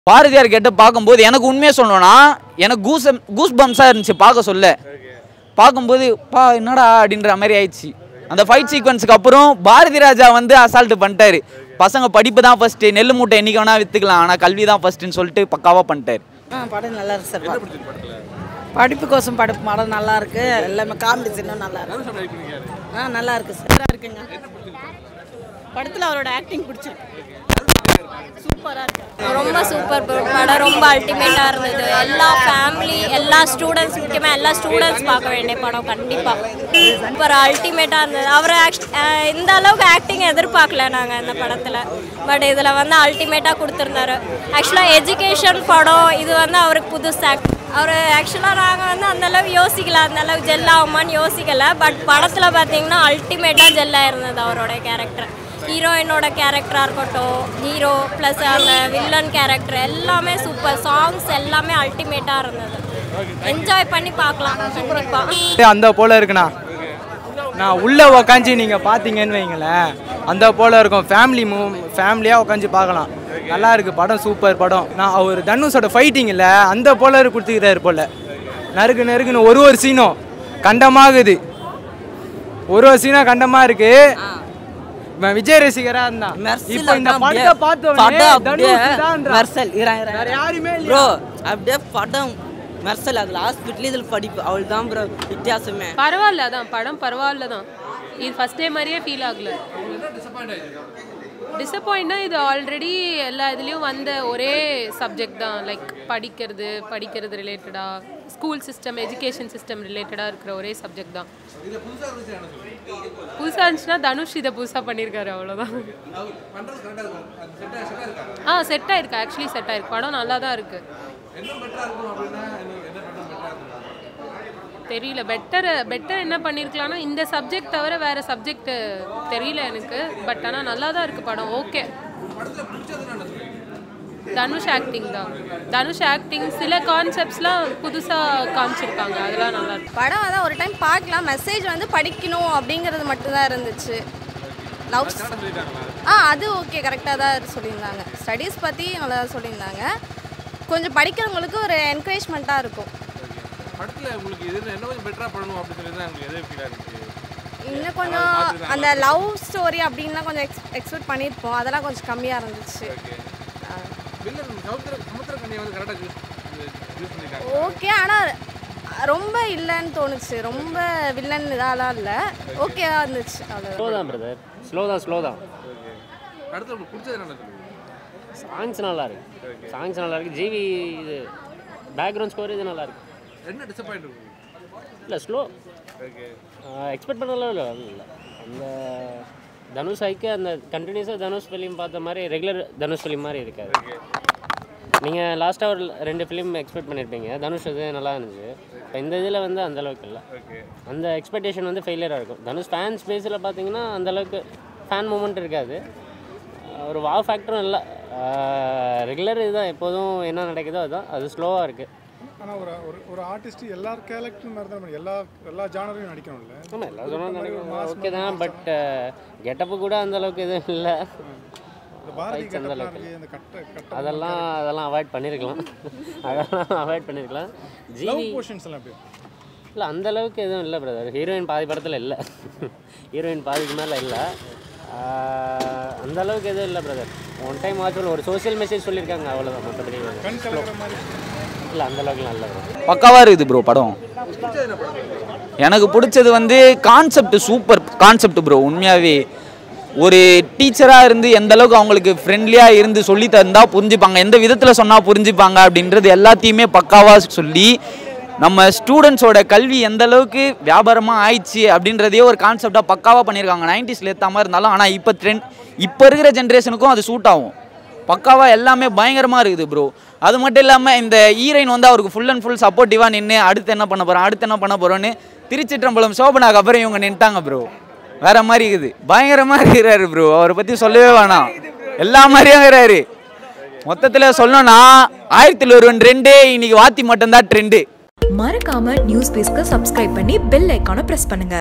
பாரதியார் கெட்ட பார்க்கும்போது எனக்கு உண்மையாக சொல்லணும்னா எனக்கு கூஸ் கூஸ் பம்ஸாக இருந்துச்சு பார்க்க சொல்ல பார்க்கும்போது பா என்னடா அப்படின்ற மாதிரி ஆயிடுச்சு அந்த ஃபைட் சீக்வன்ஸுக்கு அப்புறம் பாரதி ராஜா வந்து அசால்ட் பண்ணிட்டாரு பசங்க படிப்பு தான் ஃபஸ்ட்டு நெல் மூட்டை என்னைக்கு வேணா விற்றுக்கலாம் ஆனால் கல்வி தான் ஃபஸ்ட்டுன்னு சொல்லிட்டு பக்காவாக பண்ணிட்டாரு ஆ படம் நல்லா இருக்கு சார் படிப்புக்கோசம் படிப்பு படம் நல்லா இருக்கு எல்லாமே காமெடி சீனும் நல்லா இருக்கு ஆ நல்லா இருக்கு சார் நல்லா இருக்குங்க படத்தில் அவரோட ஆக்டிங் பிடிச்சிருக்கு சூப்பராக இருக்கு ரொம்ப சூப்பர் படம் ரொம்ப அல்டிமேட்டாக இருந்தது எல்லா ஃபேமிலி எல்லா ஸ்டூடெண்ட்ஸ் முக்கியமாக எல்லா ஸ்டூடெண்ட்ஸ் பார்க்க வேண்டிய படம் கண்டிப்பாக சூப்பர் அல்டிமேட்டாக இருந்தது அவர் இந்த அளவுக்கு ஆக்டிங் எதிர்பார்க்கல நாங்கள் இந்த படத்தில் பட் இதில் வந்து அல்டிமேட்டாக கொடுத்துருந்தாரு ஆக்சுவலாக எஜுகேஷன் படம் இது வந்து அவருக்கு புதுசு ஆக்ட் அவர் ஆக்சுவலாக நாங்கள் வந்து அந்த அளவுக்கு யோசிக்கல அந்த அளவுக்கு ஜெல் ஆகுமான்னு யோசிக்கல பட் படத்தில் பார்த்தீங்கன்னா அல்டிமேட்டாக ஜெல்லாக இருந்தது அவரோட கேரக்டர் ஹீரோயினோட கேரக்டராக இருக்கட்டும் ஹீரோ ப்ளஸ் அந்த வில்லன் கேரக்டர் எல்லாமே சூப்பர் சாங்ஸ் எல்லாமே அல்டிமேட்டாக இருந்தது என்ஜாய் பண்ணி பார்க்கலாம் கண்டிப்பாக அந்த போல இருக்குண்ணா நான் உள்ளே உக்காந்து நீங்கள் பார்த்தீங்கன்னு வைங்களேன் அந்த போல இருக்கும் ஃபேமிலி மூ ஃபேமிலியாக உட்காந்து பார்க்கலாம் நல்லா இருக்கு படம் சூப்பர் படம் நான் அவர் தனுஷோட ஃபைட்டிங் இல்லை அந்த போல கொடுத்துக்கிறாரு போல நறுக்கு நறுக்குன்னு ஒரு ஒரு சீனும் கண்டமாகுது ஒரு ஒரு சீனும் கண்டமாக இருக்கு இவன் விஜய் ரசிகரா இருந்தான் இப்போ இந்த படத்தை பார்த்தோன்னே தனுஷ் தான்றான். மெர்சல் வேற யாருமே இல்லையா? ப்ரோ அப்படியே படம் மெர்சல் அதில் ஹாஸ்பிட்டல் இதில் படிப்பு அவள் தான் ப்ரோ வித்தியாசமே பரவாயில்ல அதான் படம் பரவாயில்ல தான் இது ஃபர்ஸ்ட் டே மாதிரியே ஃபீல் ஆகல டிசப்பாயிண்ட்னா இது ஆல்ரெடி எல்லா இதுலேயும் வந்த ஒரே சப்ஜெக்ட் தான் லைக் படிக்கிறது படிக்கிறது ரிலேட்டடாக ஸ்கூல் சிஸ்டம் எஜுகேஷன் சிஸ்டம் ரிலேட்டடாக இருக்கிற ஒரே சப்ஜெக்ட் தான் புதுசாக இருந்துச்சுன்னா தனுஷ் இதை புதுசாக பண்ணியிருக்காரு அவ்வளோதான் ஆ செட் ஆயிருக்கு ஆக்சுவலி செட் ஆயிருக்கு படம் நல்லா தான் இருக்குது தெரியல பெட்டர் பெட்டர் என்ன பண்ணியிருக்கலாம்னா இந்த சப்ஜெக்ட் தவிர வேற சப்ஜெக்ட் தெரியல எனக்கு பட் ஆனால் நல்லா தான் இருக்கு படம் ஓகே தனுஷ் ஆக்டிங் தான் தனுஷ் ஆக்டிங் சில கான்செப்ட்ஸ்லாம் புதுசாக காமிச்சிருக்காங்க அதெல்லாம் நல்லா இருக்கு படம் அதான் ஒரு டைம் பார்க்கலாம் மெசேஜ் வந்து படிக்கணும் அப்படிங்கிறது மட்டும்தான் இருந்துச்சு லவ் ஆ அது ஓகே கரெக்டாக தான் சொல்லியிருந்தாங்க ஸ்டடீஸ் பற்றி நல்லா தான் சொல்லியிருந்தாங்க கொஞ்சம் படிக்கிறவங்களுக்கு ஒரு என்கரேஜ்மெண்ட்டாக இருக்கும் படத்தில் உங்களுக்கு இது என்ன கொஞ்சம் பெட்டராக பண்ணணும் அப்படின்னு சொல்லி தான் உங்களுக்கு எது ஃபீலாக இருந்துச்சு இன்னும் கொஞ்சம் அந்த லவ் ஸ்டோரி அப்படின்லாம் கொஞ்சம் எக்ஸ் எக்ஸ்பெக்ட் பண்ணியிருப்போம் அதெல்லாம் கொஞ்சம் கம்மியாக இருந்துச்சு வில்லன் சமுத்திர சமுத்திர கண்ணியை வந்து கரெக்டாக யூஸ் யூஸ் பண்ணியிருக்காங்க ஓகே ஆனால் ரொம்ப இல்லைன்னு தோணுச்சு ரொம்ப வில்லன் இதாலாம் இல்லை ஓகேவா இருந்துச்சு அவ்வளோ ஸ்லோ தான் பிரதர் ஸ்லோ தான் ஸ்லோ தான் அடுத்து உங்களுக்கு பிடிச்சது என்ன சொல்லுங்க சாங்ஸ் நல்லா இருக்கு சாங்ஸ் நல்லா இருக்கு ஜிவி இது பேக்ரவுண்ட் ஸ்கோர் இது நல்லா இருக்கு என்ன டிசப்பாயிண்ட் உங்களுக்கு இல்லை ஸ்லோ ஓகே எக்ஸ்பெக்ட் பண்ணலாம் இல்லை இல்லை அந்த தனுஷ் ஐக்கு அந்த கண்டினியூஸாக தனுஷ் ஃபிலிம் பார்த்த மாதிரி ரெகுலர் தனுஷ் ஃபிலிம் மாதிரி இருக்காது நீங்கள் லாஸ்ட்டாக ஒரு ரெண்டு ஃபிலிம் எக்ஸ்பெக்ட் பண்ணியிருப்பீங்க தனுஷ் இது நல்லா இருந்துச்சு இப்போ இந்த இதில் வந்து அந்த அளவுக்கு இல்லை அந்த எக்ஸ்பெக்டேஷன் வந்து ஃபெயிலியராக இருக்கும் தனுஷ் ஃபேன்ஸ் பேஸில் பார்த்தீங்கன்னா அந்த அளவுக்கு ஃபேன் மூமெண்ட் இருக்காது ஒரு வா ஃபேக்டரும் இல்லை ரெகுலர் இதுதான் எப்போதும் என்ன நடக்குதோ அதுதான் அது ஸ்லோவாக இருக்குது ஆனால் ஒரு ஒரு ஒரு ஆர்டிஸ்ட் எல்லா கேரக்டரும் மாதிரி தான் எல்லா எல்லா ஜானரையும் நடிக்கணும்ல ஆமாம் எல்லா சொன்னாலும் ஓகே தான் பட் கெட்டப்பு கூட அந்த அளவுக்கு எதுவும் இல்லை இந்த பாரதி Fights அந்த கட்டப்லாம் அளவுக்கு இருக்கு இந்த கட்ட கட்ட அதெல்லாம் அதெல்லாம் அவாய்ட் பண்ணியிருக்கலாம் அதெல்லாம் அவாய்ட் பண்ணியிருக்கலாம் லவ் ஜிவி போர்ஷன்ஸ் எல்லாம் எப்படி இல்லை அந்த அளவுக்கு எதுவும் இல்லை பிரதர் ஹீரோயின் பாதி படத்தில் இல்லை ஹீரோயின் பாதிக்கு மேலே இல்லை ஆஹ், அந்த அளவுக்கு எதுவும் இல்லை பிரதர் ஒன் டைம் வாட்ச் ஒரு சோஷியல் மெசேஜ் சொல்லியிருக்காங்க அவ்வளோதான் மற்றபடி கண் கலக்கிற மாதிரி இல்லை அந்த அளவுக்குலாம் இல்லை பிரதர் பக்காவாக இருக்குது ப்ரோ படம் எனக்கு பிடிச்சது வந்து கான்செப்ட் சூப்பர் கான்செப்ட் ப்ரோ உண்மையாகவே ஒரு டீச்சராக இருந்து எந்த அளவுக்கு அவங்களுக்கு ஃப்ரெண்ட்லியாக இருந்து சொல்லி தந்தா புரிஞ்சுப்பாங்க எந்த விதத்தில் சொன்னால் புரிஞ்சுப்பாங்க அப்படின்றது எல்லாத்தையுமே பக்காவாக சொல்லி நம்ம ஸ்டூடெண்ட்ஸோட கல்வி எந்த அளவுக்கு வியாபாரமாக ஆயிடுச்சு அப்படின்றதையே ஒரு கான்செப்டாக பக்காவாக பண்ணியிருக்காங்க நைன்டிஸில் ஏற்ற மாதிரி இருந்தாலும் ஆனால் இப்போ ட்ரெண்ட் இப்போ இருக்கிற ஜென்ரேஷனுக்கும் அது சூட் ஆகும் பக்காவாக எல்லாமே பயங்கரமாக இருக்குது ப்ரோ அது மட்டும் இல்லாமல் இந்த ஹீரோயின் வந்து அவருக்கு ஃபுல் அண்ட் ஃபுல் சப்போர்ட்டிவாக நின்று அடுத்து என்ன பண்ண போகிறோம் அடுத்து என்ன பண்ண போகிறோன்னு திருச்சிற்றம்பலம் சோபனாக்கு அப்புறம் இவங்க நின்ட்டாங்க ப்ரோ வேற மாதிரி இருக்குது பயங்கரமாக இருக்கிறாரு ப்ரோ அவரை பற்றி சொல்லவே வேணாம் எல்லா மாதிரியும் இருக்கிறாரு மொத்தத்தில் சொல்லணும்னா ஆயிரத்தில் ஒருவன் ரெண்டு இன்னைக்கு வாத்தி மட்டும்தான் ட்ரெண்டு மறக்காம நியூஸ் பேஸ்க்கு சப்ஸ்கிரைப் பண்ணி பெல் ஐக்கானை பிரஸ் பண்ணுங்க